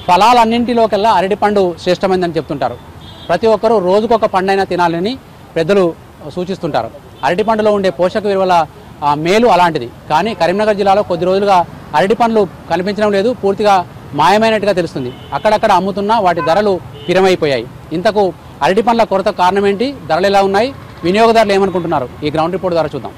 ఫలాలన్నింటిలోకెల్లా అరటిపండు శ్రేష్టమైందని చెప్తుంటారు ప్రతి ఒక్కరూ రోజుకొక పండైనా తినాలని పెద్దలు సూచిస్తుంటారు అరటిపండులో ఉండే పోషక విలువల ఆ, మేలు అలాంటిది కానీ కరీంనగర్ జిల్లాలో కొద్ది రోజులుగా అరటి పండ్లు కనిపించడం లేదు పూర్తిగా మాయమైనట్టుగా తెలుస్తుంది అక్కడక్కడ అమ్ముతున్నా వాటి ధరలు పిరమైపోయాయి ఇంతకు అరటి పండ్ల కొరత కారణం ఏంటి ధరలు ఎలా ఉన్నాయి వినియోగదారులు ఏమనుకుంటున్నారు ఈ గ్రౌండ్ రిపోర్ట్ ద్వారా చూద్దాం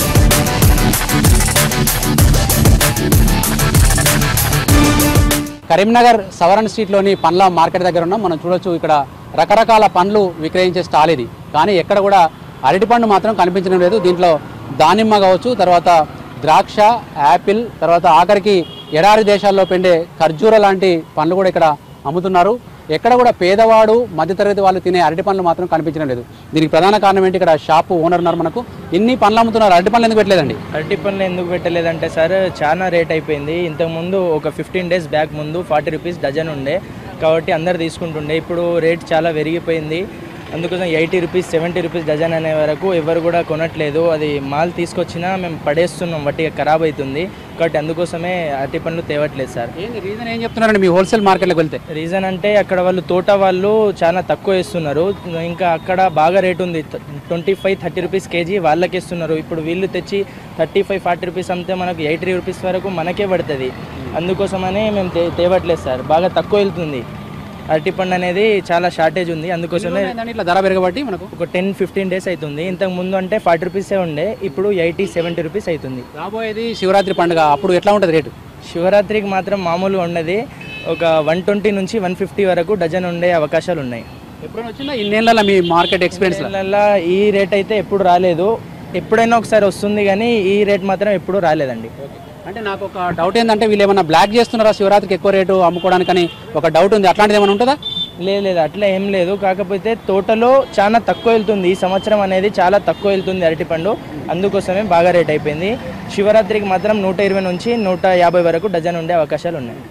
కరీంనగర్ సవరణ స్ట్రీట్లోని పండ్ల మార్కెట్ దగ్గర ఉన్నాం మనం చూడొచ్చు ఇక్కడ రకరకాల పండ్లు విక్రయించే స్టాల్ ఇది కానీ ఎక్కడ కూడా అరటిపండు మాత్రం కనిపించడం లేదు దీంట్లో దానిమ్మ కావచ్చు తర్వాత ద్రాక్ష యాపిల్ తర్వాత ఆఖరికి ఎడారి దేశాల్లో పెండే ఖర్జూర లాంటి పండ్లు కూడా ఇక్కడ అమ్ముతున్నారు ఎక్కడ కూడా పేదవాడు మధ్యతరగతి వాళ్ళు తినే అరటి పండ్లు మాత్రం కనిపించడం లేదు దీనికి ప్రధాన కారణం ఏంటి ఇక్కడ షాపు ఓనర్ ఉన్నారు మనకు ఇన్ని పండ్లు అమ్ముతున్నారు అరటి పండ్లు ఎందుకు పెట్టలేదండి అరటి పనులు ఎందుకు పెట్టలేదంటే సార్ చాలా రేట్ అయిపోయింది ఇంతకుముందు ఒక ఫిఫ్టీన్ డేస్ బ్యాక్ ముందు ఫార్టీ రూపీస్ డజన్ ఉండే కాబట్టి అందరు తీసుకుంటుండే ఇప్పుడు రేట్ చాలా పెరిగిపోయింది అందుకోసం eighty rupees seventy rupees dozen అనే వరకు ఎవరు కూడా కొనట్లేదు అది మాల్ తీసుకొచ్చినా మేము పడేస్తున్నాం వట్టిగా ఖరాబ్ అవుతుంది కాబట్టి అందుకోసమే అరటి పండ్లు తేవట్లేదు సార్ ఏంది రీజన్ ఏం చెప్తున్నారండి మీ హోల్సేల్ మార్కెట్లోకి వెళ్తే రీజన్ అంటే అక్కడ వాళ్ళు తోట వాళ్ళు చాలా తక్కువ ఇస్తున్నారు ఇంకా అక్కడ బాగా రేట్ ఉంది twenty five thirty rupees KG వాళ్ళకి ఇస్తున్నారు ఇప్పుడు వీళ్ళు తెచ్చి థర్టీ ఫైవ్ ఫార్టీ రూపీస్ అమ్మితే మనకు ఎయిటీ రూపీస్ వరకు మనకే పడుతుంది అందుకోసమనే మేము తే తేవట్లేదు సార్ బాగా తక్కువ వెళ్తుంది అరటిపండు అనేది చాలా షార్టేజ్ ఉంది అందుకోసమే ఏంటంటే ఇట్లా ధర పెరగబట్టి మనకు ఒక టెన్ ఫిఫ్టీన్ డేస్ అవుతుంది ఇంతకు ముందు అంటే ఫార్టీ రూపీసే ఉండే ఇప్పుడు ఎయిటీ సెవెంటీ రూపీస్ అవుతుంది రాబోయేది శివరాత్రి పండుగ అప్పుడు ఎట్లా ఉంటుంది రేటు శివరాత్రికి మాత్రం మామూలుగా ఉండదు ఒక వన్ ట్వంటీ నుంచి వన్ ఫిఫ్టీ వరకు డజన్ ఉండే అవకాశాలు ఉన్నాయి ఎప్పుడైనా వచ్చిందా ఇన్నేళ్ళ మీ మార్కెట్ ఎక్స్పీరియన్స్ నెలల్లో ఈ రేట్ అయితే ఎప్పుడు రాలేదు ఎప్పుడైనా ఒకసారి వస్తుంది కానీ ఈ రేట్ మాత్రం ఎప్పుడు రాలేదండి అంటే నాకు ఒక డౌట్ ఏంటంటే వీళ్ళు ఏమైనా బ్లాక్ చేస్తున్నారా శివరాత్రికి ఎక్కువ రేటు అమ్ముకోవడానికని ఒక డౌట్ ఉంది అట్లాంటిది ఏమైనా ఉంటుందా లేదు లేదు అట్లా ఏం లేదు కాకపోతే తోటలో చాలా తక్కువ వెళ్తుంది ఈ సంవత్సరం అనేది చాలా తక్కువ వెళ్తుంది అరటిపండు అందుకోసమే బాగా రేట్ అయిపోయింది శివరాత్రికి మాత్రం నూట ఇరవై నుంచి నూట యాభై వరకు డజన్ ఉండే అవకాశాలు ఉన్నాయి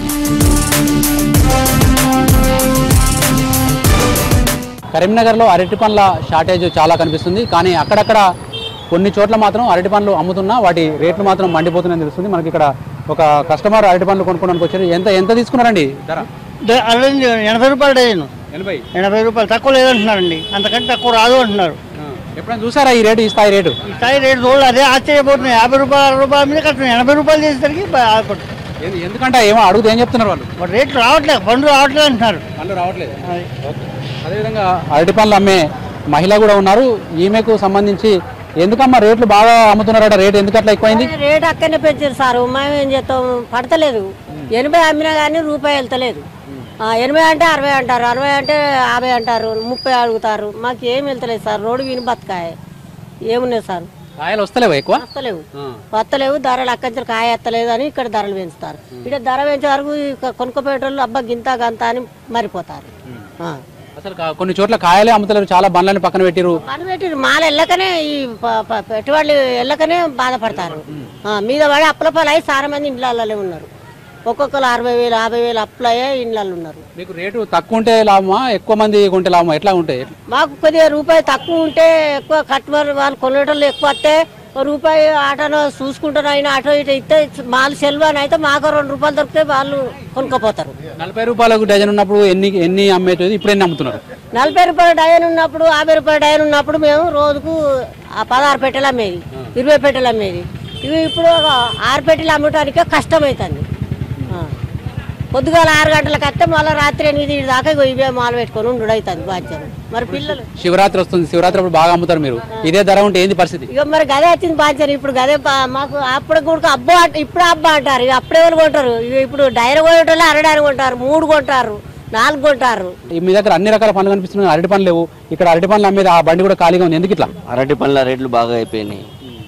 కరీంనగర్లో అరటి పండ్ల షార్టేజ్ చాలా కనిపిస్తుంది కానీ అక్కడక్కడ కొన్ని చోట్ల మాత్రం అరటి పండ్లు అమ్ముతున్నా వాటి రేట్లు మాత్రం మండిపోతున్నాయని తెలుస్తుంది మనకి ఇక్కడ ఒక కస్టమర్ అరటి పండ్లు కొనుక్కోవడానికి వచ్చారు ఎంత ఎంత తీసుకున్నారండి ధర ద- అరవై ఎనభై రూపాయలు డజను ఎనభై ఎనభై రూపాయలు తక్కువ లేదంటున్నారండి అంతకంటే తక్కువ రాదు అంటున్నారు ఎప్పుడైనా చూసారా ఈ రేటు ఈ స్థాయి రేటు ఈ స్థాయి రేటు చూడాలి అదే ఆశ్చర్యపోతున్నాయి యాభై రూపాయలు అరవై రూపాయల మీద కట్టున్నాయి ఎనభై రూపాయలు చేసేసరికి బాధపడుతుంది ఎందు- ఎందుకంటే ఏమో అడుగుతూ ఏం చెప్తున్నారు వాళ్ళు మరి రేట్లు రావట్లేదు పండ్లు రావట్లేదు అంటున్నారు పండ్లు రావట్లేదు అది. అదేవిధంగా అరటి పండ్లు అమ్మే మహిళ కూడా ఉన్నారు ఈమెకు సంబంధించి ఎందుకమ్మా రేట్లు బాగా అమ్ముతున్నారట రేట్ ఎందుకు అట్లా ఎక్కువైంది రేట్ అక్కడనే పెంచారు సార్ మేము ఏం చేస్తాం పడతలేదు ఎనభై అమ్మినా కానీ రూపాయి వెళ్తలేదు ఆ, ఎనభై అంటే అరవై అంటారు అరవై అంటే యాభై అంటారు ముప్పై అడుగుతారు మాకు ఏం వెళ్తలేదు సార్ రోడ్డు విని బతకాయ ఏమున్నాయి సార్ కాయలు వస్తలేవు ఎక్కువ వస్తలేవు వస్తలేవు ధరలు అక్కడి కాయ ఎత్తలేదు అని ఇక్కడ ధరలు పెంచుతారు ఇక్కడ ధర పెంచే వరకు ఇక కొనుక్కోపోయేటోళ్ళు అబ్బా గింత గంత అని మరిపోతారు ఆ. అసలు కా- కొన్ని చోట్ల కాయలే అమ్ముతలేరు చాలా బండ్లని పక్కన పెట్టిరు పని పెట్టిరు మాల వెళ్ళకనే ఈ ప- ప- పెట్టుబడులు వెళ్ళకనే బాధపడతారు ఆ, మీద పడి అప్పుల పాలు అయి చాలా మంది ఇండ్లలో ఉన్నారు ఒక్కొక్కరు అరవై వేలు యాభై వేలు అప్పులు అయ్యే ఇండ్లలో ఉన్నారు మీకు రేటు తక్కువ ఉంటే లాభమా ఎక్కువ మంది కొంటే లాభమా ఎట్లా ఉంటాయి మాకు కొద్దిగా రూపాయి తక్కువ ఉంటే ఎక్కువ కట్టుబడి వాళ్ళు కొనేటోళ్ళు ఎక్కువ వస్తే ఓ రూపాయి ఆటోనో చూసుకుంటారు అయినా ఆటో ఇటు ఇస్తే మాలు సెల్వ అని అయితే మాకు రెండు రూపాయలు దొరికితే వాళ్ళు కొనుక్కోపోతారు నలభై రూపాయలకు డజన్ ఉన్నప్పుడు ఎన్ని ఎన్ని అమ్మేది ఇప్పుడు ఎన్ని అమ్ముతున్నారు నలభై రూపాయల డయన్ ఉన్నప్పుడు యాభై రూపాయల డయన్ ఉన్నప్పుడు మేము రోజుకు ఆ పదహారు పెట్టెలు అమ్మేది ఇరవై పెట్టెలు అమ్మేది ఇవి ఇప్పుడు ఒక ఆరు పెట్టెలు అమ్మటానికే కష్టమవుతుంది ఆ. పొద్దుగాల ఆరు గంటలకు వస్తే మళ్ళీ రాత్రి ఎనిమిది దాకా ఇగో ఇవే మాలు పెట్టుకొని ఉండు అవుతుంది బాధ్యత మరి పిల్లలు శివరాత్రి వస్తుంది శివరాత్రి అప్పుడు బాగా అమ్ముతారు మీరు ఇదే ధర ఉంటే ఏంది పరిస్థితి ఇక మరి గదే వచ్చింది బాధ్యత ఇప్పుడు గదే బా- మాకు అప్పుడు కూడా అబ్బో అంట ఇప్పుడు అబ్బా అంటారు ఇక అప్పుడే వాళ్ళు కొంటారు ఇక ఇప్పుడు డైరీ కొనేటోళ్ళు అరడారు కొంటారు మూడు కొంటారు నాలుగు కొంటారు ఈ మీ దగ్గర అన్ని రకాల పండ్లు కనిపిస్తున్నాయి అరటి పండ్లు లేవు ఇక్కడ అరటి పండ్లు అమ్మేది ఆ బండి కూడా ఖాళీగా ఉంది ఎందుకు ఇట్లా అరటి పండ్ల రేట్లు బాగా అయిపోయినాయి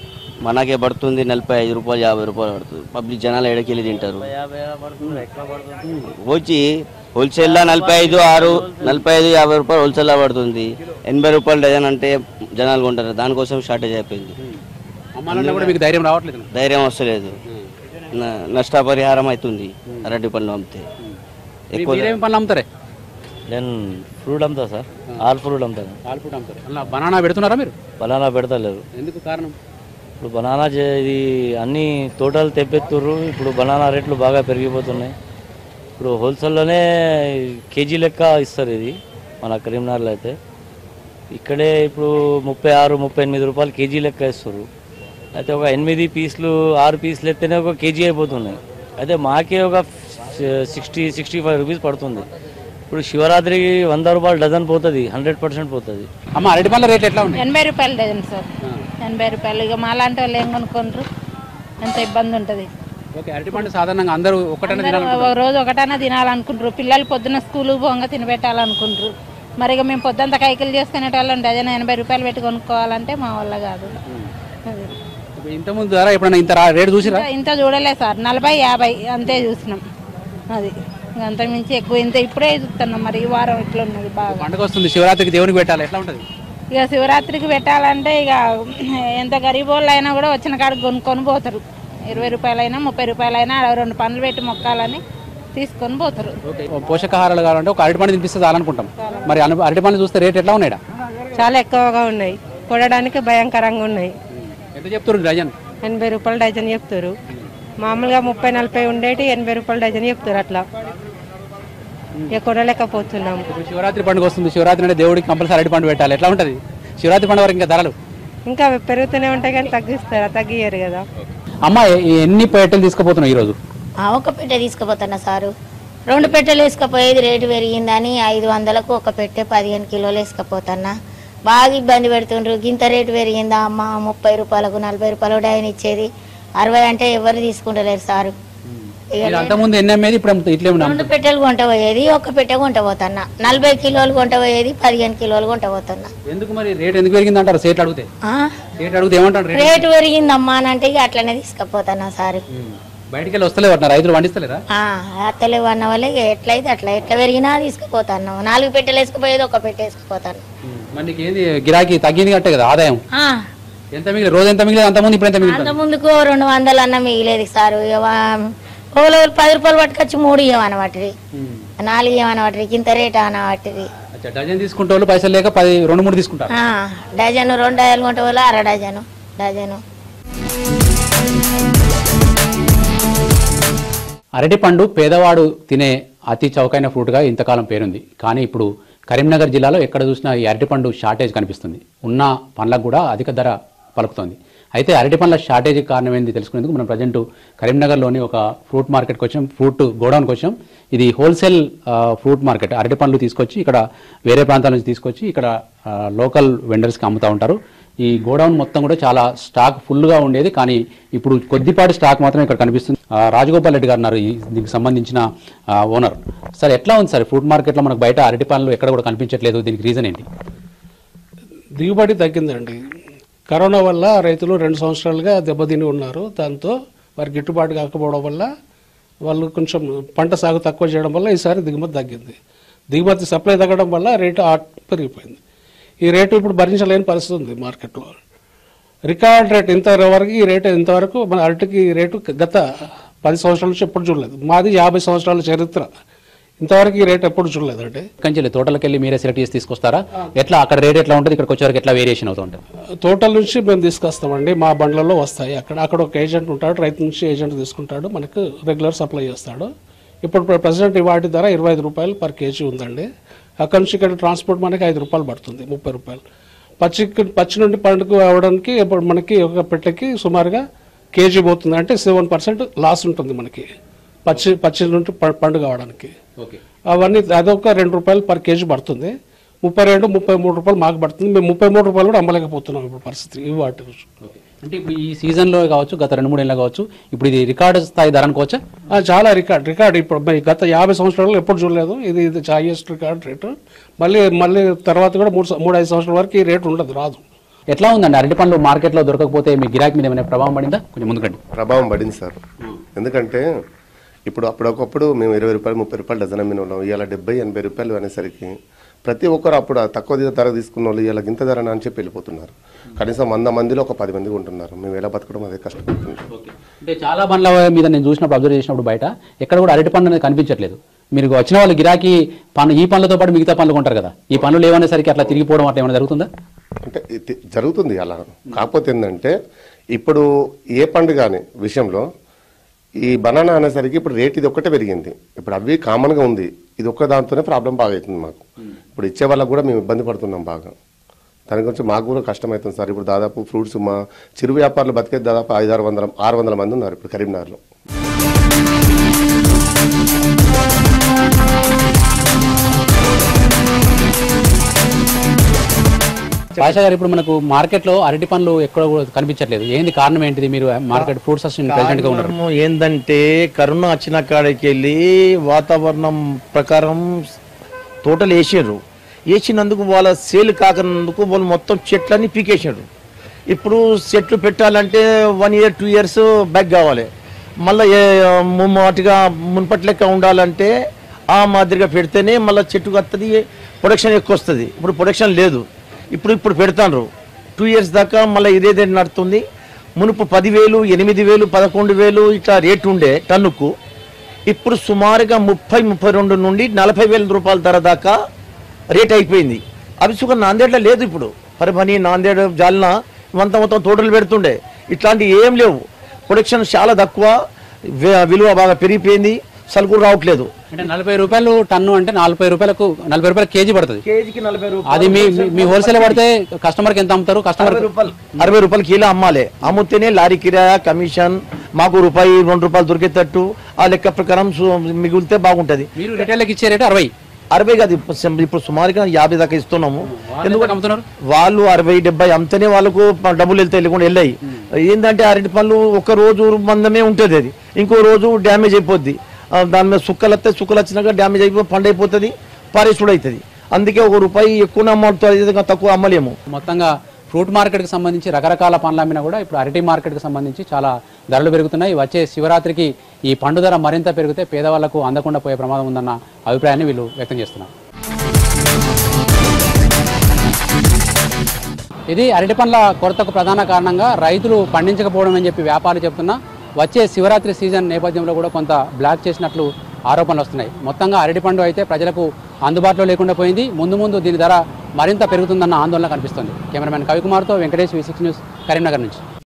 మనకే పడుతుంది నలభై ఐదు రూపాయలు యాభై రూపాయలు పడుతుంది పబ్లిక్ జనాలు ఎడకెళ్ళి తింటారు వచ్చి హోల్సేల్లో నలభై ఐదు ఆరు నలభై ఐదు యాభై రూపాయలు హోల్సేల్లో పడుతుంది ఎనభై రూపాయలు డజన్ అంటే జనాలు కొంటారు దానికోసం షార్టేజ్ అయిపోయింది అమ్మాలన్నా కూడా మీకు ధైర్యం రావట్లేదు ధైర్యం వస్తలేదు న- నష్టపరిహారం అవుతుంది అరటి పండ్లు అమ్మితే ఎక్కువ మీరేం పండ్లు అమ్ముతారే నేను ఫ్రూట్ అమ్ముతా సార్ ఆల్ ఫ్రూట్ అమ్ముతాను పాలు ఫ్రూట్ అమ్ముతారు అలా బనానా పెడుతున్నారా మీరు బనానా పెడతలేరు ఎందుకు కారణం ఇప్పుడు బనానా చే- ఇది అన్ని తోటలు తెప్పెత్తుర్రు ఇప్పుడు బనానా రేట్లు బాగా పెరిగిపోతున్నాయి ఇప్పుడు హోల్సేల్లోనే కేజీ లెక్క ఇస్తారు ఇది మన కరీంనగర్లో అయితే ఇక్కడే ఇప్పుడు ముప్పై ఆరు ముప్పై ఎనిమిది రూపాయలు కేజీ లెక్క ఇస్తారు అయితే ఒక ఎనిమిది పీసులు ఆరు పీసులు ఎత్తేనే ఒక కేజీ అయిపోతున్నాయి అయితే మాకే ఒక సిక్స్టీ సిక్స్టీ ఫైవ్ రూపీస్ పడుతుంది ఇప్పుడు శివరాత్రికి వంద రూపాయలు డజన్ పోతుంది హండ్రెడ్ పర్సెంట్ పోతుంది అమ్మ అరటి పండ్ల రేట్లు ఎట్లా ఉన్నాయి ఎనభై రూపాయలు డజన్ సార్ ఎనభై రూపాయలు ఇక మాలాంటి వాళ్ళు ఏం కొనుక్కుంటారు అంత ఇబ్బంది ఉంటుంది ఓకే అరటి పండు సాధారణంగా అందరూ ఒకటనే తినాలి ఒక రోజు ఒకటైనా తినాలనుకుంటారు పిల్లలు పొద్దున స్కూల్కి పోగా తినబెట్టాలనుకుంటారు మరి ఇక మేము పొద్దుంత కైకిలు చేసుకునే వాళ్ళం డజన్ ఎనభై రూపాయలు పెట్టి కొనుక్కోవాలంటే మా వల్ల కాదు అది. ఇంత ముందు ధర ఎప్పుడైనా ఇంత రా- రేటు చూసిరా ఇంత- ఇంత చూడలే సార్ నలభై యాభై అంతే చూసినాం అది ఇంక అంతకుమించి ఎక్కువ ఇంత ఇప్పుడే చూస్తున్నాం మరి ఈ వారం ఇట్లా ఉన్నది బాగా పండుగ వస్తుంది శివరాత్రికి దేవునికి పెట్టాలి ఎట్లా ఉంటుంది ఇక శివరాత్రికి పెట్టాలంటే ఇక ఎంత గరీబ్ వాళ్ళు అయినా కూడా వచ్చిన కాడికి కొనుక్కొని పోతారు ఇరవై రూపాయలైనా ముప్పై రూపాయలైనా ఆడ రెండు పండ్లు పెట్టి మొక్కాలని తీసుకొని పోతారు పోషకాహారాలు కావాలంటే ఒక అరటి పండు తినిపిస్తే చాలనుకుంటాం మరి అను- అరటి పండు చూస్తే రేట్ ఎట్లా ఉన్నాయా చాలా ఎక్కువగా ఉన్నాయి కొనడానికి భయంకరంగా ఉన్నాయి ఎంత చెప్తున్నారు డజన్ ఎనభై రూపాయలు డజన్ చెప్తారు మామూలుగా ముప్పై నలభై ఉండేటి ఎనభై రూపాయలు డజన్ చెప్తారు అట్లా ఇక కొనలేకపోతున్నాము ఇప్పుడు శివరాత్రి పండుగ వస్తుంది శివరాత్రి అంటే దేవుడికి కంపల్సరీ అరటి పండు పెట్టాలి ఎట్లా ఉంటుంది శివరాత్రి పండుగ వరకు ఇంకా ధరలు ఇంకా పెరుగుతూనే ఉంటాయి కానీ తగ్గిస్తారా తగ్గియరు కదా అమ్మ ఎ- ఎన్ని పెట్టెలు తీసుకుపోతున్నావు ఈరోజు ఆ, ఒక పెట్టె తీసుకుపోతున్నా సారు రెండు పెట్టెలు వేసుకపోయేది రేటు పెరిగిందని ఐదు వందలకు ఒక పెట్టె పదిహేను కిలోలు వేసుకపోతున్నా బాగా ఇబ్బంది పెడుతుండ్రు గింత రేటు పెరిగిందా అమ్మ ముప్పై రూపాయలకు నలభై రూపాయలు డైన్ ఇచ్చేది అరవై అంటే ఎవరు తీసుకుంటలేరు సారు ఇక మీరు అంతకుముందు ఎన్ని అమ్మేది ఇప్పుడు అమ్ముతా- ఇట్లే ఉన్నాం రెండు పెట్టెలు కొంట పోయేది ఒక పెట్టె కొంట పోతున్నా నలభై కిలోలు కొంట పోయేది పదిహేను కిలోలు కొంట పోతున్నా ఎందుకు మరి రేట్ ఎందుకు పెరిగింది అంటారు సేట్లు అడిగితే ఆ? రేట్ అడిగితే ఏమంటారు రేట్ రేటు పెరిగిందమ్మా అని అంటే ఇక అట్లనే తీసుకుపోతున్నా సారు బయటికి వెళ్ళి వస్తలేవు అంటున్నారు రైతులు పండిస్తలేరా అత్తలేవు అన్న వాళ్ళే ఇక ఎట్లయితే అట్లా ఎట్లా పెరిగినా తీసుకుపోతాను నాలుగు పెట్టెలు వేసుకుపోయేది ఒక పెట్టె వేసుకుపోతాను మరి నీకు ఏంది గిరాకీ తగ్గింది కట్టే కదా ఆదాయం ఆ, ఎంత మిగిలి రోజు ఎంత మిగిలేదు అంత ముందు ఇప్పుడు ఎంత మిగిలింది అంత ముందుకు రెండు వందలు అన్న మిగిలేదు సారు ఇక వా- ఓలో పది రూపాయలు పట్టుకొచ్చి మూడు ఇవ్వమని వాటిది నాలుగు ఇవ్వమని వాటిది ఇంత రేట్ అన్న వాటిది అచ్చా డజన్ తీసుకుంటే వాళ్ళు పైసలు లేక పది రెండు మూడు తీసుకుంటారు ఆ, డజను రెండు డజన్లు కొంటే వాళ్ళు అర డజను డజను అరటి పండు పేదవాడు తినే అతి చౌకైన ఫ్రూట్గా ఇంతకాలం పేరుంది కానీ ఇప్పుడు కరీంనగర్ జిల్లాలో ఎక్కడ చూసినా ఈ అరటి పండు షార్టేజ్ కనిపిస్తుంది ఉన్న పండ్లకు కూడా అధిక ధర పలుకుతోంది అయితే అరటి పండ్ల షార్టేజ్ కారణం ఏంది తెలుసుకునేందుకు మనం ప్రజెంట్ కరీంనగర్లోని ఒక ఫ్రూట్ మార్కెట్కి వచ్చాం ఫ్రూట్ గోడౌన్కి వచ్చాం ఇది హోల్సేల్ ఆ, ఫ్రూట్ మార్కెట్ అరటి పండ్లు తీసుకొచ్చి ఇక్కడ వేరే ప్రాంతాల నుంచి తీసుకొచ్చి ఇక్కడ ఆ, లోకల్ వెండర్స్కి అమ్ముతూ ఉంటారు ఈ గోడౌన్ మొత్తం కూడా చాలా స్టాక్ ఫుల్గా ఉండేది కానీ ఇప్పుడు కొద్దిపాటి స్టాక్ మాత్రం ఇక్కడ కనిపిస్తుంది ఆ, రాజగోపాల్ రెడ్డి గారు ఉన్నారు ఈ దీనికి సంబంధించిన ఆ, ఓనర్ సార్ ఎట్లా ఉంది సార్ ఫుడ్ మార్కెట్లో మనకు బయట అరటి పండ్లు ఎక్కడ కూడా కనిపించట్లేదు దీనికి రీజన్ ఏంటి దిగుబడి తగ్గిందండి కరోనా వల్ల రైతులు రెండు సంవత్సరాలుగా దెబ్బతిని ఉన్నారు దాంతో వారి గిట్టుబాటు కాకపోవడం వల్ల వాళ్ళు కొంచెం పంట సాగు తక్కువ చేయడం వల్ల ఈసారి దిగుమతి తగ్గింది దిగుమతి సప్లై తగ్గడం వల్ల రేటు ఆ- పెరిగిపోయింది ఈ రేటు ఇప్పుడు భరించలేని పరిస్థితి ఉంది మార్కెట్లో రికార్డ్ రేట్ ఇంత వరకు ఈ రేటు ఇంతవరకు మన అరటికి ఈ రేటు గత పది సంవత్సరాల నుంచి ఎప్పుడు చూడలేదు మాది యాభై సంవత్సరాల చరిత్ర ఇంతవరకు ఈ రేట్ ఎప్పుడు చూడలేదు అంటే కంచెలు తోటలకు వెళ్ళి మీరే సెలెక్ట్ చేసి తీసుకొస్తారా ఎట్లా అక్కడ రేట్ ఎట్లా ఉంటుంది ఇక్కడికి వచ్చేవరకు ఎట్లా వేరియేషన్ అవుతూ ఉంటుంది తోటల నుంచి మేము తీసుకొస్తామండి మా బండ్లలో వస్తాయి అక్కడ అక్కడ ఒక ఏజెంట్ ఉంటాడు రైతు నుంచి ఏజెంట్ తీసుకుంటాడు మనకు రెగ్యులర్ సప్లై చేస్తాడు ఇప్పుడు ప్రజెంట్ వాటి ధర ఇరవై ఐదు రూపాయలు పర్ కేజీ ఉందండి అక్కడ నుంచి ఇక్కడ ట్రాన్స్పోర్ట్ మనకి ఐదు రూపాయలు పడుతుంది ముప్పై రూపాయలు పచ్చి పచ్చి నుండి పండుగ అవడానికి ఇప్పుడు మనకి ఒక పెట్టెకి సుమారుగా కేజీ పోతుంది అంటే సెవెన్ పర్సెంట్ లాస్ ఉంటుంది మనకి పచ్చి పచ్చి నుండి ప- పండుగ అవడానికి ఓకే అవన్నీ అదొక రెండు రూపాయలు పర్ కేజీ పడుతుంది ముప్పై రెండు ముప్పై మూడు రూపాయలు మాకు పడుతుంది మేము ముప్పై మూడు రూపాయలు కూడా అమ్మలేకపోతున్నాం ఇప్పుడు పరిస్థితి ఇవి వాటి రోజు అంటే ఇప్పుడు ఈ సీజన్లో కావచ్చు గత రెండు మూడు ఏళ్ళలో కావచ్చు ఇప్పుడు ఇది రికార్డు స్థాయి ధర అనుకోవచ్చా ఆ, చాలా రికార్డ్ రికార్డ్ ఇప్పుడు మరి గత యాభై సంవత్సరాలు ఎప్పుడు చూడలేదు ఇది ఇది హైయెస్ట్ రికార్డ్ రేటు మళ్ళీ మళ్ళీ తర్వాత కూడా మూడు సం- మూడు ఐదు సంవత్సరాల వరకు ఈ రేటు ఉండదు రాదు ఎట్లా ఉందండి అరటి పండ్లు మార్కెట్లో దొరకకపోతే మీ గిరాకీ మీద ఏమైనా ప్రభావం పడిందా కొంచెం ముందుకండి ప్రభావం పడింది సార్ ఎందుకంటే ఇప్పుడు అప్పుడొకప్పుడు మేము ఇరవై రూపాయలు ముప్పై రూపాయలు డజన్ అమ్మిన వాళ్ళం ఇవాళ డెబ్బై ఎనభై రూపాయలు అనేసరికి ప్రతి ఒక్కరు అప్పుడు ఆ తక్కువ ధర- ధర తీసుకున్న వాళ్ళు ఇవాళ ఇంత ధర అని చెప్పి వెళ్ళిపోతున్నారు కనీసం వంద మందిలో ఒక పది మంది ఉంటున్నారు మేము ఎలా బతకడం అదే కష్టపడుతుంది అంటే చాలా బండ్ల మీద నేను చూసినప్పుడు అబ్జర్వ్ చేసినప్పుడు బయట ఎక్కడ కూడా అరటి పండు అనేది కనిపించట్లేదు మీరు వచ్చిన వాళ్ళు గిరాకీ పన్ను ఈ పనులతో పాటు మిగతా పనులు కొంటారు కదా ఈ పనులు ఏమనేసరికి అట్లా తిరిగిపోవడం అట్లా ఏమైనా జరుగుతుందా అంటే ఇది జరుగుతుంది అలా కాకపోతే ఏంటంటే ఇప్పుడు ఏ పండుగ అనే విషయంలో ఈ బనానా అనేసరికి ఇప్పుడు రేట్ ఇది ఒక్కటే పెరిగింది ఇప్పుడు అవి కామన్గా ఉంది ఇది ఒక్క దాంతోనే ప్రాబ్లం బాగా అవుతుంది మాకు ఇప్పుడు ఇచ్చే వాళ్ళకు కూడా మేము ఇబ్బంది పడుతున్నాం బాగా దాని గురించి మాకు కూడా కష్టమవుతుంది సార్ ఇప్పుడు దాదాపు ఫ్రూట్స్ మా చిరు వ్యాపారులు బతికేది దాదాపు ఐదు ఆరు వందల ఆరు వందల మంది ఉన్నారు ఇప్పుడు కరీంనగర్లో పాషా గారు ఇప్పుడు మనకు మార్కెట్లో అరటి పండ్లు ఎక్కడ కూడా కనిపించట్లేదు ఏంది కారణం ఏంటిది మీరు మార్కెట్ ఫ్రూట్స్ అసిస్టెంట్ ప్రెసిడెంట్ గా ఉన్నారు కారణం ఏంటంటే కరోనా వచ్చిన కాడికి వెళ్ళి వాతావరణం ప్రకారం తోటలు వేసారు వేసినందుకు వాళ్ళ సేల్ కాకనందుకు వాళ్ళు మొత్తం చెట్లన్నీ పీకేసారు ఇప్పుడు చెట్లు పెట్టాలంటే one year two years back కావాలి మళ్ళీ ముమ్మాటిగా మున్పటి లెక్క ఉండాలంటే ఆ మాదిరిగా పెడితేనే మళ్ళీ చెట్టు వస్తుంది ప్రొడక్షన్ ఎక్కువ వస్తుంది ఇప్పుడు ప్రొడక్షన్ లేదు ఇప్పుడు ఇప్పుడు పెడతాండ్రు టూ ఇయర్స్ దాకా మళ్ళీ ఇదేదే నడుతుంది మునుపు పదివేలు ఎనిమిది వేలు పదకొండు వేలు ఇట్లా రేటు ఉండే టన్నుకు ఇప్పుడు సుమారుగా ముప్పై ముప్పై రెండు నుండి నలభై వేల రూపాయల ధర దాకా రేట్ అయిపోయింది అవి సుఖం నాందేడ్లో లేదు ఇప్పుడు పరభని నాందేడ్ జాలిన మొత్తం మొత్తం తోటలు పెడుతుండే ఇట్లాంటివి ఏం లేవు ప్రొడక్షన్ చాలా తక్కువ వి- విలువ బాగా పెరిగిపోయింది సరుకులు రావట్లేదు అంటే నలభై రూపాయలు టన్ను అంటే నలభై రూపాయలకు నలభై రూపాయలు కేజీ పడుతుంది కేజీకి నలభై అది మీ మీ- మీ హోల్సేల్ పడితే కస్టమర్కి ఎంత అమ్ముతారు కస్టమర్ అరవై రూపాయలు అరవై రూపాయలు కిలో అమ్మాలి అమ్ముతేనే లారీ కిరాయా కమిషన్ మాకు రూపాయి రెండు రూపాయలు దొరికేటట్టు ఆ లెక్క ప్రకారం సు- మిగిలితే బాగుంటది మీరు రిటైల్కి ఇచ్చే రేటు అరవై అరవై కాదు ఇప్పుడు సం- ఇప్పుడు సుమారుగా యాభై దాకా ఇస్తున్నాము ఎందుకు అమ్ముతున్నారు వాళ్ళు అరవై డెబ్బై అమ్మితేనే వాళ్ళకు ప- డబ్బులు వెళ్తే వెళ్ళకుండా వెళ్ళాయి ఏంటంటే అరటి పళ్ళు ఒక రోజు మందమే ఉంటుంది అది ఇంకో రోజు డ్యామేజ్ అయిపోద్ది ఆ, దాని మీద సుక్కలు వస్తే సుక్కలు వచ్చినాక డ్యామేజ్ అయిపోయి పండు అయిపోతుంది పారేసుడు అవుతుంది అందుకే ఒక రూపాయి ఎక్కువ అమ్ముతుంది తక్కువ అమ్మలేము మొత్తంగా ఫ్రూట్ మార్కెట్కి సంబంధించి రకరకాల పండ్లు అమ్మినా కూడా ఇప్పుడు అరటి మార్కెట్కి సంబంధించి చాలా ధరలు పెరుగుతున్నాయి వచ్చే శివరాత్రికి ఈ పండు ధర మరింత పెరిగితే పేదవాళ్లకు అందకుండా పోయే ప్రమాదం ఉందన్న అభిప్రాయాన్ని వీళ్ళు వ్యక్తం చేస్తున్నారు ఇది అరటి పండ్ల కొరతకు ప్రధాన కారణంగా రైతులు పండించకపోవడం అని చెప్పి వ్యాపారులు చెప్తున్నా వచ్చే శివరాత్రి సీజన్ నేపథ్యంలో కూడా కొంత బ్లాక్ చేసినట్లు ఆరోపణలు వస్తున్నాయి మొత్తంగా అరటి పండు అయితే ప్రజలకు అందుబాటులో లేకుండా పోయింది ముందు ముందు దీని ధర మరింత పెరుగుతుందన్న ఆందోళన కనిపిస్తుంది కెమెరామెన్ కవికుమార్తో Venkatesh V six news Karimnagar నుంచి